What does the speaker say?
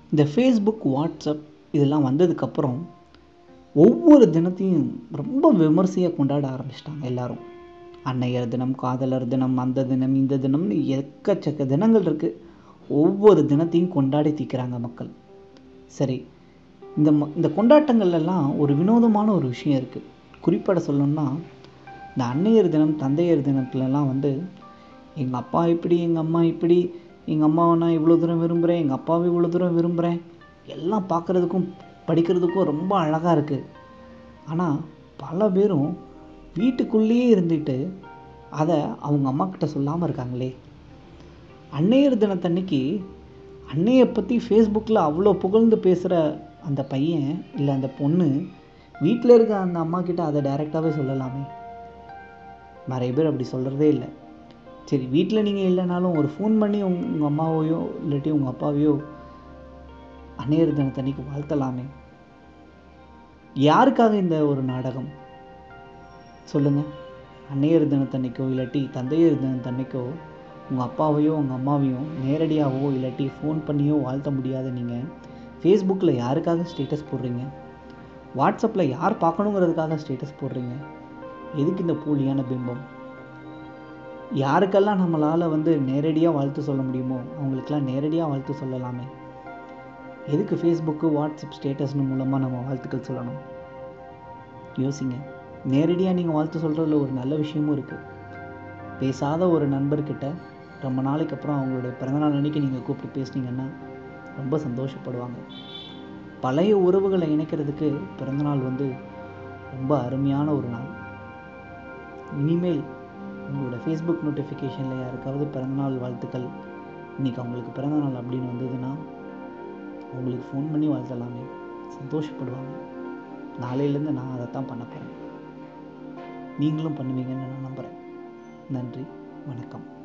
இந்த Facebook WhatsApp இதெல்லாம் வந்ததுக்கப்புறம் ஒவ்வொரு தினத்தையும் ரொம்ப விமர்சையாக கொண்டாட ஆரம்பிச்சிட்டாங்க எல்லாரும் அன்னையர் தினம் காதலர் தினம் அந்த தினம் இந்த தினம்னு எக்கச்சக்க தினங்கள் இருக்குது ஒவ்வொரு தினத்தையும் கொண்டாடி தீக்கிறாங்க மக்கள் சரி இந்த ம இந்த கொண்டாட்டங்கள் எல்லாம் ஒரு வினோதமான ஒரு விஷயம் இருக்குது குறிப்பிட சொல்லணும்னா இந்த அன்னையர் தினம் தந்தையர் தினத்துலலாம் வந்து எங்கள் அப்பா இப்படி எங்கள் அம்மா இப்படி எங்கள் அம்மாவை நான் இவ்வளோ தூரம் விரும்புகிறேன் எங்கள் அப்பாவை இவ்வளோ தூரம் விரும்புகிறேன் எல்லாம் பார்க்குறதுக்கும் படிக்கிறதுக்கும் ரொம்ப அழகாக இருக்குது ஆனால் பல பேரும் வீட்டுக்குள்ளேயே இருந்துட்டு அதை அவங்க அம்மா கிட்ட சொல்லாமல் இருக்காங்களே அன்னையர் தினத்தன்னைக்கு அன்னையை பற்றி ஃபேஸ்புக்கில் அவ்வளோ புகழ்ந்து பேசுகிற அந்த பையன் இல்லை அந்த பொண்ணு வீட்டில் இருக்க அந்த அம்மா கிட்ட அதை டைரெக்டாகவே சொல்லலாமே நிறைய பேர் அப்படி சொல்கிறதே இல்லை சரி வீட்டில் நீங்கள் இல்லைனாலும் ஒரு ஃபோன் பண்ணி உங் உங்கள் அம்மாவையோ இல்லாட்டி உங்கள் அப்பாவையோ அன்னையர் தினத்தன்னைக்கு வாழ்த்தலாமே யாருக்காக இந்த ஒரு நாடகம் சொல்லுங்கள் அன்னையர் தினத்தன்னைக்கோ இல்லாட்டி தந்தையர் தினத்தன்னைக்கோ உங்கள் அப்பாவையோ உங்கள் அம்மாவையோ நேரடியாகவோ இல்லாட்டி ஃபோன் பண்ணியோ வாழ்த்த முடியாத நீங்கள் ஃபேஸ்புக்கில் யாருக்காக ஸ்டேட்டஸ் போடுறீங்க வாட்ஸ்அப்பில் யார் பார்க்கணுங்கிறதுக்காக ஸ்டேட்டஸ் போடுறீங்க எதுக்கு இந்த போலியான பிம்பம் யாருக்கெல்லாம் நம்மளால் வந்து நேரடியாக வாழ்த்து சொல்ல முடியுமோ அவங்களுக்கெல்லாம் நேரடியாக வாழ்த்து சொல்லலாமே எதுக்கு ஃபேஸ்புக்கு வாட்ஸ்அப் ஸ்டேட்டஸ்னு மூலமாக நம்ம வாழ்த்துக்கள் சொல்லணும் யோசிங்க நேரடியாக நீங்கள் வாழ்த்து சொல்கிறதுல ஒரு நல்ல விஷயமும் இருக்குது பேசாத ஒரு நண்பர்கிட்ட ரொம்ப நாளைக்கு அப்புறம் அவங்களுடைய பிறந்தநாள் அன்னைக்கு நீங்கள் கூப்பிட்டு பேசுனீங்கன்னா ரொம்ப சந்தோஷப்படுவாங்க பழைய உறவுகளை இணைக்கிறதுக்கு பிறந்தநாள் வந்து ரொம்ப அருமையான ஒரு நாள் இனிமேல் உங்களோட ஃபேஸ்புக் நோட்டிஃபிகேஷனில் யாருக்காவது பிறந்தநாள் வாழ்த்துக்கள் இன்றைக்கி அவங்களுக்கு பிறந்தநாள் அப்படின்னு வந்ததுன்னா அவங்களுக்கு ஃபோன் பண்ணி வாழ்த்தலாமே சந்தோஷப்படுவாங்க நாளையிலேருந்து நான் அதை தான் பண்ண போகிறேன் நீங்களும் பண்ணுவீங்கன்னு நான் நம்புகிறேன் நன்றி வணக்கம்